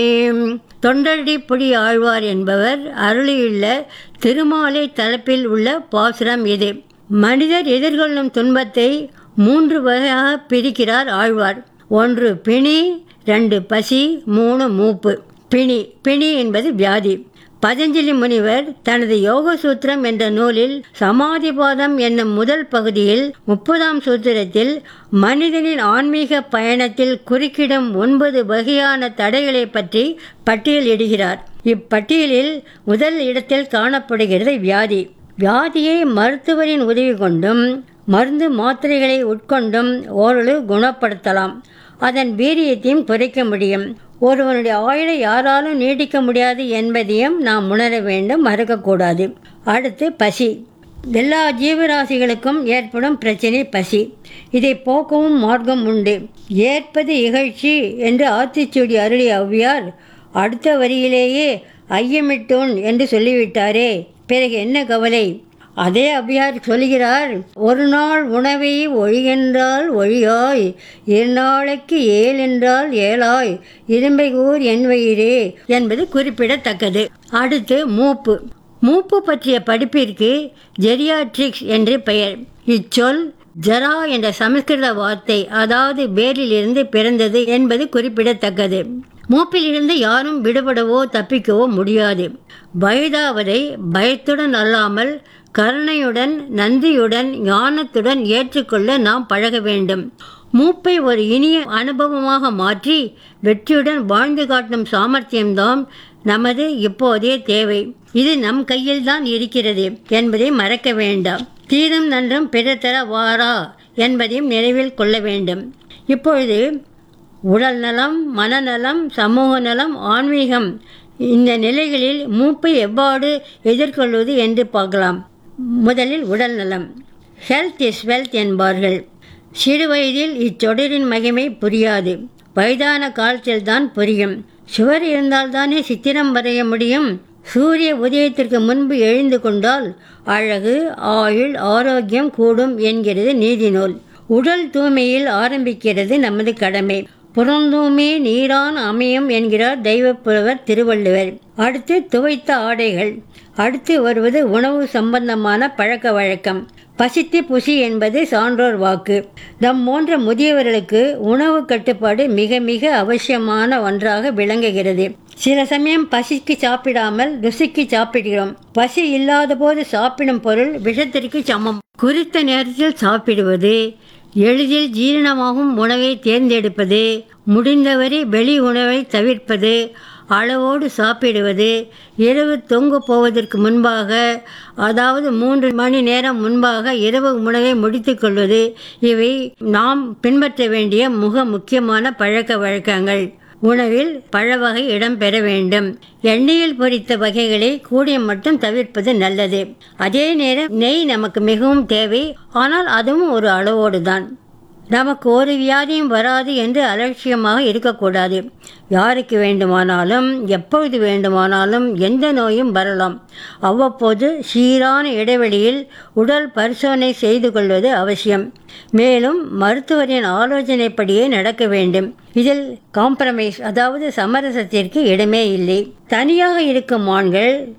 தொண்டரடி புடி ஆழ்வார் என்பவர் அருளியுள்ள திருமாலை தலைப்பில் உள்ள பாசுரம் இது மனிதர் எதிர்கொள்ளும் துன்பத்தை மூன்று வகையாக பிரிக்கிறார் ஆழ்வார் ஒன்று பிணி ரெண்டு பசி மூணு மூப்பு பிணி பிணி என்பது வியாதி பதஞ்சலி முனிவர் தனது யோக சூத்திரம் என்ற நூலில் சமாதிபாதம் என்னும் முதல் பகுதியில் முப்பதாம் சூத்திரத்தில் மனிதனின் ஆன்மீக பயணத்தில் குறுக்கிடும் ஒன்பது வகையான தடைகளை பற்றி பட்டியலிடுகிறார் இப்பட்டியலில் முதல் இடத்தில் காணப்படுகிறது வியாதி வியாதியை மருத்துவரின் உதவி கொண்டும் மருந்து மாத்திரைகளை உட்கொண்டும் ஓரளவு குணப்படுத்தலாம் அதன் வீரியத்தையும் குறைக்க முடியும் ஒருவனுடைய ஆயுளை யாராலும் நீடிக்க முடியாது என்பதையும் நாம் உணர வேண்டும் மறக்கக்கூடாது அடுத்து பசி எல்லா ஜீவராசிகளுக்கும் ஏற்படும் பிரச்சனை பசி இதை போக்கவும் மார்க்கம் உண்டு ஏற்பது இகழ்ச்சி என்று ஆத்திச்சூடி அருளிய ஔவையார் அடுத்த வரியிலேயே ஐயமிட்டோன் என்று சொல்லிவிட்டாரே பிறகு என்ன கவலை அதே அவ்வியார் சொல்கிறார் ஒரு நாள் உணவை ஒழிகின்றால் ஒழியாய் இரு நாளைக்கு ஏல் என்றால் ஏழாய் இரும்பை கூர் என் வயிறே என்பது குறிப்பிடத்தக்கது அடுத்து மூப்பு மூப்பு பற்றிய படிப்பிற்கு ஜெரியாட்ரிக்ஸ் என்று பெயர் இச்சொல் ஜரா என்ற சமஸ்கிருத வார்த்தை அதாவது வேரிலிருந்து பிறந்தது என்பது குறிப்பிடத்தக்கது மூப்பிலிருந்து யாரும் விடுபடவோ தப்பிக்கவோ முடியாது வயதாவதை பயத்துடன் அல்லாமல் கருணையுடன் நன்றியுடன் ஞானத்துடன் ஏற்றுக்கொள்ள நாம் பழக வேண்டும் மூப்பை ஒரு இனிய அனுபவமாக மாற்றி வெற்றியுடன் வாழ்ந்து காட்டும் சாமர்த்தியம்தான் நமது இப்போதைய தேவை இது நம் கையில் தான் இருக்கிறது என்பதை மறக்க வேண்டாம் தீரும் நன்றும் பிறர் தர வாரா என்பதையும் நினைவில் கொள்ள வேண்டும் இப்பொழுது உடல் நலம் மனநலம் சமூக நலம் ஆன்மீகம் இந்த நிலைகளில் மூப்பை எவ்வாறு எதிர்கொள்வது என்று பார்க்கலாம் முதலில் உடல் நலம் ஹெல்த் இஸ் வெல்த் என்பார்கள் சிறு வயதில் இத்தொடரின் மகிமை புரியாது வயதான காலத்தில்தான் புரியும் சுவர் இருந்தால்தானே சித்திரம் வரைய முடியும் சூரிய உதயத்திற்கு முன்பு எழுந்து கொண்டால் அழகு ஆயுள் ஆரோக்கியம் கூடும் என்கிறது நீதிநூல் உடல் தூய்மையில் ஆரம்பிக்கிறது நமது கடமை புறந்தூமே நீரான் அமையும் என்கிறார் தெய்வப்புலவர் திருவள்ளுவர் அடுத்து துவைத்த ஆடைகள் அடுத்து வருவது உணவு சம்பந்தமான பழக்க வழக்கம் பசித்து புசி என்பது சான்றோர் வாக்கு நம் போன்ற முதியவர்களுக்கு உணவு கட்டுப்பாடு மிக மிக அவசியமான ஒன்றாக விளங்குகிறது சில சமயம் பசிக்கு சாப்பிடாமல் ருசிக்கு சாப்பிடுகிறோம் பசி இல்லாத போது சாப்பிடும் பொருள் விஷத்திற்கு சமம் குறித்த நேரத்தில் சாப்பிடுவது எளிதில் ஜீரணமாகும் உணவை தேர்ந்தெடுப்பது முடிந்தவரை வெளி உணவை தவிர்ப்பது அளவோடு சாப்பிடுவது இரவு தொங்கு போவதற்கு முன்பாக அதாவது மூன்று மணி நேரம் முன்பாக இரவு உணவை முடித்துக்கொள்வது இவை நாம் பின்பற்ற வேண்டிய மிக முக்கியமான பழக்க வழக்கங்கள் உணவில் பழவகை இடம்பெற வேண்டும் எண்ணெயில் பொரித்த வகைகளை கூடிய மட்டும் தவிர்ப்பது நல்லது அதே நேரம் நெய் நமக்கு மிகவும் தேவை ஆனால் அதுவும் ஒரு அளவோடு தான் நமக்கு ஒரு வியாதியும் வராது என்று அலட்சியமாக இருக்கக்கூடாது யாருக்கு வேண்டுமானாலும் எப்பொழுது வேண்டுமானாலும் எந்த நோயும் வரலாம் அவ்வப்போது சீரான இடைவெளியில் உடல் பரிசோதனை செய்து கொள்வது அவசியம் மேலும் மருத்துவரின் ஆலோசனைப்படியே நடக்க வேண்டும் இதில் காம்ப்ரமைஸ் அதாவது சமரசத்திற்கு இடமே இல்லை தனியாக இருக்கும் ஆண்கள்